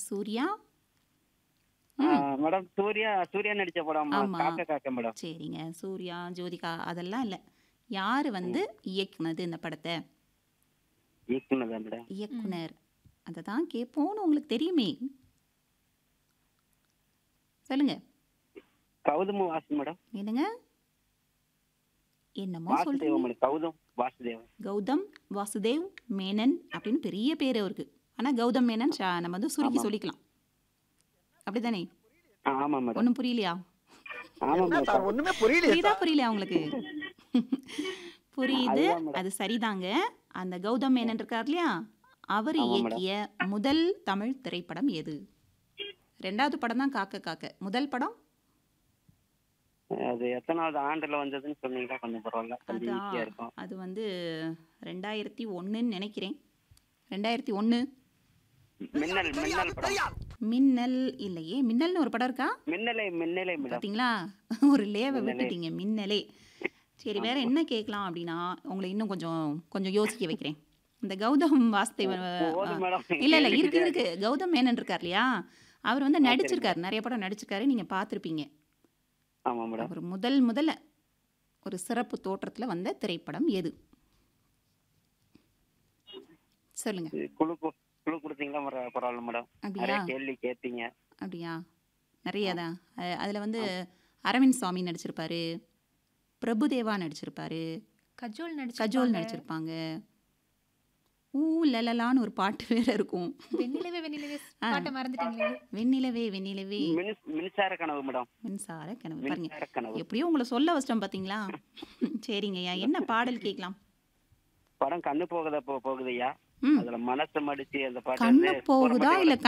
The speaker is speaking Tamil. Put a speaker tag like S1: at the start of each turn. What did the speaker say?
S1: சூர்யா
S2: ஆ, மேடம் சூர்யா சூர்யா நடிச்ச படம்
S1: ஆமா.
S2: காக்க காக்க மேடம்
S1: சரிங்க சூர்யா ஜோதிகா அதெல்லாம் இல்லை யார் வந்து இயக்குனது இந்த படத்தை
S2: இயக்குனதா மேடம்
S1: இயக்குனர் அதை தான் கேட்போன்னு உங்களுக்கு தெரியுமே சொல்லுங்க
S2: கௌதம வாசு மேடம்
S1: என்னங்க என்னமோ
S2: வாசுதேவ
S1: சொல்றீங்க
S2: மேடம் கௌதம் வாசுதேவன்
S1: கௌதம் வாசுதேவ் மேனன் அப்படின்னு பெரிய பேர் அவருக்கு ஆனா கௌதம் மேனன் ஷா- நம்ம வந்து சுருக்கி
S2: ஆமா.
S1: சொல்லிக்கலாம் அப்படிதானே
S2: ஆ, ஆமா மேடம்
S1: ஒன்றும் புரியலையா
S2: ஆமா மேடம்
S3: ஒண்ணுமே புரியல
S1: புரியுதா புரியலையா உங்களுக்கு புரியுது
S2: அதுதான் மேடம்.
S1: அது சரிதாங்க அந்த கௌதம் மேனன் இருக்கார் இல்லையா அவர்
S2: ஆமா மேடம்.
S1: இயக்கிய முதல் தமிழ் திரைப்படம் எது ரெண்டாவது படம் தான் காக்க காக்க முதல் படம்
S2: அது எத்தனாவது ஆண்டுல வந்ததுன்னு சொன்னீங்கன்னா கொஞ்சம் பரவாயில்ல கொஞ்சம்
S1: அதான்.
S2: ஈஸியா இருக்கும்
S1: அது வந்து ரெண்டாயிரத்தி ஒன்றுன்னு நினைக்கிறேன் ரெண்டாயிரத்தி ஒன்று
S2: மின்னல் மின்னல் படம்
S1: மின்னல் இல்லையே மின்னல்னு ஒரு படம் இருக்கா
S2: மின்னலை மின்னலை மேடம்
S1: பார்த்தீங்களா ஒரு லேவை
S2: மின்னலே.
S1: விட்டுட்டீங்க மின்னலே சரி வேற என்ன கேட்கலாம் அப்படின்னா உங்களை இன்னும் கொஞ்சம் கொஞ்சம் யோசிக்க வைக்கிறேன் இந்த கௌதம் வாசுதேவன்
S2: போதும் மேடம்
S1: இல்ல இல்ல
S2: கேள்வி
S1: இருக்கு
S2: தெரியாது.
S1: இருக்கு கௌதம் மேனன் இருக்கார் இல்லையா அவர் வந்து
S2: ஆ, சரிங்க.
S1: நடிச்சிருக்காரு நிறைய படம் நடிச்சிருக்காரு நீங்க பார்த்திருப்பீங்க
S2: ஆமா மேடம்
S1: அவர் முதல் முதல்ல ஒரு சிறப்பு தோற்றத்துல வந்த திரைப்படம் எது சொல்லுங்க
S2: இது குழு கு- குழு கொடுத்தீங்களா பரவா- பரவாயில்ல மேடம்
S1: அப்படியா
S2: நிறைய கேள்வி கேட்டீங்க
S1: அப்படியா நிறைய தான் அஹ் அதுல வந்து அரவிந்த் சுவாமி நடிச்சிருப்பாரு பிரபுதேவா நடிச்சிருப்பாரு
S4: கஜோல் நடிச்சு
S1: கஜோல் நடிச்சிருப்பாங்க ஊ லலலான்னு ஒரு பாட்டு வேற இருக்கும்
S4: வெண்ணிலவே வெண்ணிலவே
S1: ஆ.
S4: பாட்டை மறந்துட்டீங்களே
S1: வெண்ணிலவே வெண்ணிலவே
S2: மின்ஸ்- மின்சார கனவு மேடம்
S1: மின்சார கனவு பாருங்க
S2: மின்சார கனவு
S1: எப்படியோ உங்களை சொல்ல வச்சிட்டோம் பாத்தீங்களா சரிங்கய்யா என்ன பாடல் கேட்கலாம்
S2: படம் கண்ணு போகுதா போ- போகுதையா
S1: ம்
S2: அதுல மனசு மடிச்சு அந்த பாட்டு
S1: கண்ணு
S2: வந்து
S1: போகுதா இல்ல